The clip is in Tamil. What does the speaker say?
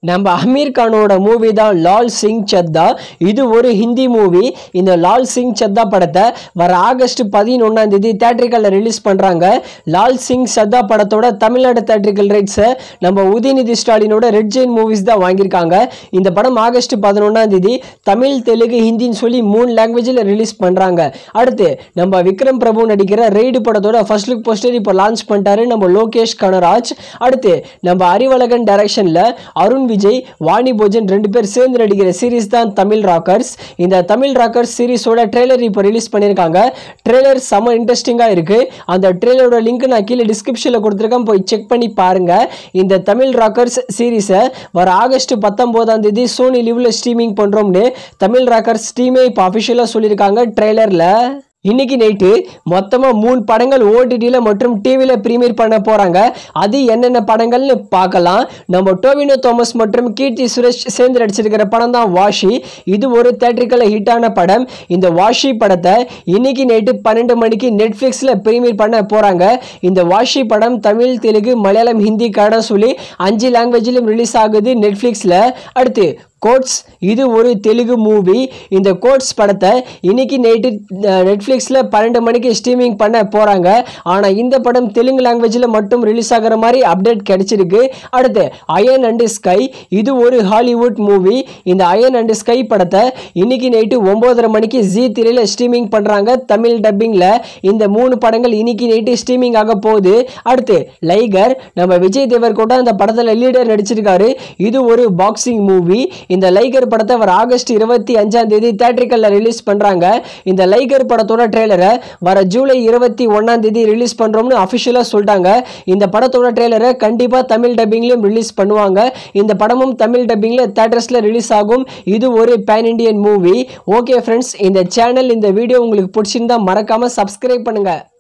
நம்ம அமீர் கானோட மூவி தான் லால் சிங் சத்தா இது ஒரு ஹிந்தி மூவி இந்த லால் சிங் சத்தா படத்தை வர ஆகஸ்ட் பதினொன்றாம் தேதி தேட்ரிக்கலில் ரிலீஸ் பண்ணுறாங்க லால் சிங் சத்தா படத்தோட தமிழ்நாடு தேட்ரிக்கல் ரைட்ஸை நம்ம உதயநிதி ஸ்டாலினோட ரெட் ஜெயின் மூவிஸ் தான் வாங்கியிருக்காங்க இந்த படம் ஆகஸ்ட் பதினொன்றாம் தேதி தமிழ் தெலுங்கு ஹிந்தின்னு சொல்லி மூணு லாங்குவேஜில் ரிலீஸ் பண்ணுறாங்க அடுத்து நம்ம விக்ரம் பிரபு நடிக்கிற ரெய்டு படத்தோட ஃபர்ஸ்ட் லுக் போஸ்டர் இப்போ லான்ச் பண்ணிட்டாரு நம்ம லோகேஷ் கனராஜ் அடுத்து நம்ம அறிவழகன் டைரக்ஷனில் அருண் விஜய் வாணி போஜன் ரெண்டு பேர் சேர்ந்து நடிக்கிற சீரிஸ் தான் தமிழ் ராக்கர்ஸ் இந்த தமிழ் ராக்கர்ஸ் சீரிஸோட ட்ரெய்லர் இப்போ ரிலீஸ் பண்ணியிருக்காங்க ட்ரெய்லர் செம்ம இன்ட்ரெஸ்டிங்காக இருக்குது அந்த ட்ரெய்லரோட லிங்க் நான் கீழே டிஸ்கிரிப்ஷனில் கொடுத்துருக்கேன் போய் செக் பண்ணி பாருங்க இந்த தமிழ் ராக்கர்ஸ் சீரிஸை வர ஆகஸ்ட் பத்தொம்போதாம் தேதி சோனி லிவ்ல ஸ்ட்ரீமிங் பண்ணுறோம்னு தமிழ் ராக்கர்ஸ் டீமே இப்போ அஃபிஷியலாக சொல்லியிருக்காங்க ட்ரெய்லரில் இன்னைக்கு நைட்டு மொத்தமாக மூணு படங்கள் ஓடிடியில் மற்றும் டிவியில் ப்ரீமியர் பண்ண போகிறாங்க அது என்னென்ன படங்கள்னு பார்க்கலாம் நம்ம டோவினோ தாமஸ் மற்றும் கீர்த்தி சுரேஷ் சேர்ந்து நடிச்சிருக்கிற படம் தான் வாஷி இது ஒரு தேட்ரிக்கலில் ஹிட்டான படம் இந்த வாஷி படத்தை இன்னைக்கு நைட்டு பன்னெண்டு மணிக்கு நெட்ஃப்ளிக்ஸில் ப்ரீமியர் பண்ண போகிறாங்க இந்த வாஷி படம் தமிழ் தெலுங்கு மலையாளம் ஹிந்தி கன்னடம் சொல்லி அஞ்சு லாங்குவேஜிலும் ரிலீஸ் ஆகுது நெட்ஃப்ளிக்ஸில் அடுத்து கோட்ஸ் இது ஒரு தெலுங்கு மூவி இந்த கோட்ஸ் படத்தை இன்னைக்கு நைட்டு நெட்ஃப்ளிக்ஸில் பன்னெண்டு மணிக்கு ஸ்ட்ரீமிங் பண்ண போகிறாங்க ஆனால் இந்த படம் தெலுங்கு லாங்குவேஜில் மட்டும் ரிலீஸ் ஆகிற மாதிரி அப்டேட் கிடைச்சிருக்கு அடுத்து அயன் அண்ட் ஸ்கை இது ஒரு ஹாலிவுட் மூவி இந்த அயன் அண்ட் ஸ்கை படத்தை இன்னைக்கு நைட்டு ஒம்போதரை மணிக்கு ஜி திரையில் ஸ்ட்ரீமிங் பண்ணுறாங்க தமிழ் டப்பிங்கில் இந்த மூணு படங்கள் இன்னைக்கு நைட்டு ஸ்ட்ரீமிங் ஆக போகுது அடுத்து லைகர் நம்ம விஜய் தேவர்கோட்டா அந்த படத்தில் லீடர் நடிச்சிருக்காரு இது ஒரு பாக்ஸிங் மூவி இந்த லைகர் படத்தை வர ஆகஸ்ட் இருபத்தி அஞ்சாம் தேதி தேட்ரிக்கலில் ரிலீஸ் பண்ணுறாங்க இந்த லைகர் படத்தோட ட்ரெய்லரை வர ஜூலை இருபத்தி ஒன்றாம் தேதி ரிலீஸ் பண்ணுறோம்னு அஃபிஷியலாக சொல்லிட்டாங்க இந்த படத்தோட ட்ரெய்லரை கண்டிப்பாக தமிழ் டப்பிங்லையும் ரிலீஸ் பண்ணுவாங்க இந்த படமும் தமிழ் டப்பிங்கில் தேட்டர்ஸில் ரிலீஸ் ஆகும் இது ஒரு pan Indian movie okay friends இந்த சேனல் இந்த வீடியோ உங்களுக்கு பிடிச்சிருந்தா மறக்காமல் சப்ஸ்கிரைப் பண்ணுங்கள்